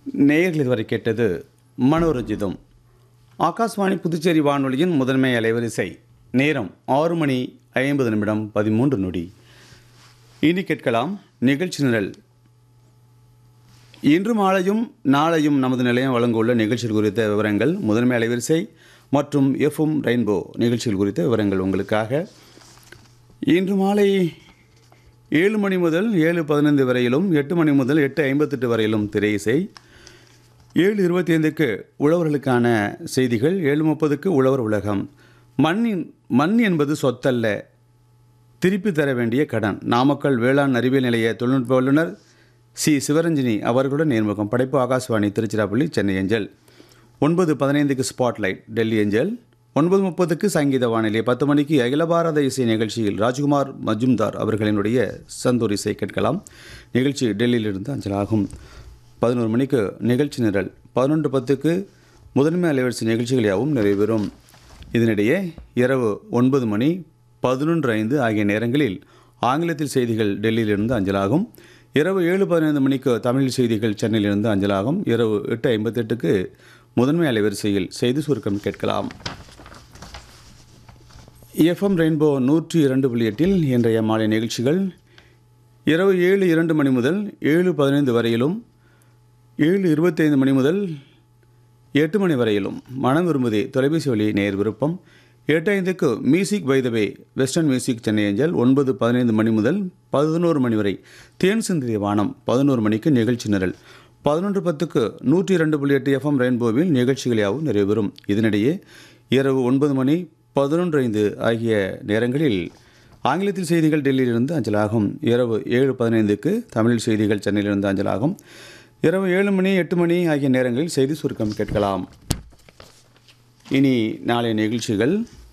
நேயர்கள் இதுவரை கேட்டது மனோரஞ்சிதம் ஆகாஷ்வாணி புதுச்சேரி வானொலியின் முதன்மை அலைவரிசை நேரம் ஆறு மணி ஐம்பது நிமிடம் பதிமூன்று நொடி இனி கேட்கலாம் நிகழ்ச்சி நிரல் இன்று மாலையும் நாளையும் நமது நிலையம் வழங்கவுள்ள நிகழ்ச்சிகள் குறித்த விவரங்கள் முதன்மை அலைவரிசை மற்றும் எஃப்எம் ரெயின்போ நிகழ்ச்சிகள் குறித்த விவரங்கள் உங்களுக்காக இன்று மாலை ஏழு மணி முதல் ஏழு பதினைந்து வரையிலும் எட்டு மணி முதல் எட்டு ஐம்பத்தெட்டு வரையிலும் திரை இசை ஏழு இருபத்தி ஐந்துக்கு உழவர்களுக்கான செய்திகள் ஏழு முப்பதுக்கு உழவர் உலகம் மண்ணின் மண் என்பது சொத்தல்ல திருப்பி தர வேண்டிய கடன் நாமக்கல் வேளாண் அறிவியல் நிலைய தொழில்நுட்ப வல்லுநர் சி சிவரஞ்சினி அவர்களுடன் நேர்முகம் படைப்பு ஆகாஷ்வாணி திருச்சிராப்பள்ளி சென்னை ஏஞ்சல் ஒன்பது பதினைந்துக்கு ஸ்பாட்லைட் டெல்லி ஏஞ்சல் ஒன்பது முப்பதுக்கு சங்கீத வானிலை பத்து மணிக்கு அகில பாரத இசை நிகழ்ச்சியில் ராஜ்குமார் மஜும்தார் அவர்களினுடைய சந்தூர் இசை கேட்கலாம் நிகழ்ச்சி டெல்லியிலிருந்து அஞ்சலாகும் பதினோரு மணிக்கு நிகழ்ச்சி நிரல் பதினொன்று பத்துக்கு முதன்மை அலைவரிசை நிகழ்ச்சிகள் யாவும் நிறைவேறும் இதனிடையே இரவு ஒன்பது மணி பதினொன்று ஐந்து ஆகிய நேரங்களில் ஆங்கிலத்தில் செய்திகள் டெல்லியிலிருந்து அஞ்சலாகும் இரவு ஏழு பதினைந்து மணிக்கு தமிழ் செய்திகள் சென்னையிலிருந்து அஞ்சலாகும் இரவு எட்டு ஐம்பத்தெட்டுக்கு முதன்மை அலைவரிசையில் செய்தி சுருக்கம் கேட்கலாம் எஃப்எம் ரெயின்போ நூற்றி இரண்டு புள்ளி எட்டில் இன்றைய மாலை நிகழ்ச்சிகள் இரவு ஏழு இரண்டு மணி முதல் ஏழு பதினைந்து வரையிலும் ஏழு இருபத்தைந்து மணி முதல் எட்டு மணி வரையிலும் மனம் விரும்புதே தொலைபேசி வழி நேர் விருப்பம் எட்டு ஐந்துக்கு music by the way western music Chennai angel ஒன்பது பதினைந்து மணி முதல் பதினோரு மணி வரை தேன் சிந்திய வானம் பதினோரு மணிக்கு நிகழ்ச்சி நிரல் பதினொன்று பத்துக்கு நூற்றி இரண்டு புள்ளி எட்டு எஃப்எம் ரெயின்போவில் நிகழ்ச்சிகள் யாவும் நிறைவேறும் இதனிடையே இரவு ஒன்பது மணி பதினொன்று ஐந்து ஆகிய நேரங்களில் ஆங்கிலத்தில் செய்திகள் டெல்லியிலிருந்து அஞ்சலாகும் இரவு ஏழு பதினைந்துக்கு தமிழ் செய்திகள் சென்னையிலிருந்து அஞ்சலாகும் இரவு ஏழு மணி எட்டு மணி ஆகிய நேரங்களில் செய்தி சுருக்கம் கேட்கலாம் இனி நாளைய நிகழ்ச்சிகள்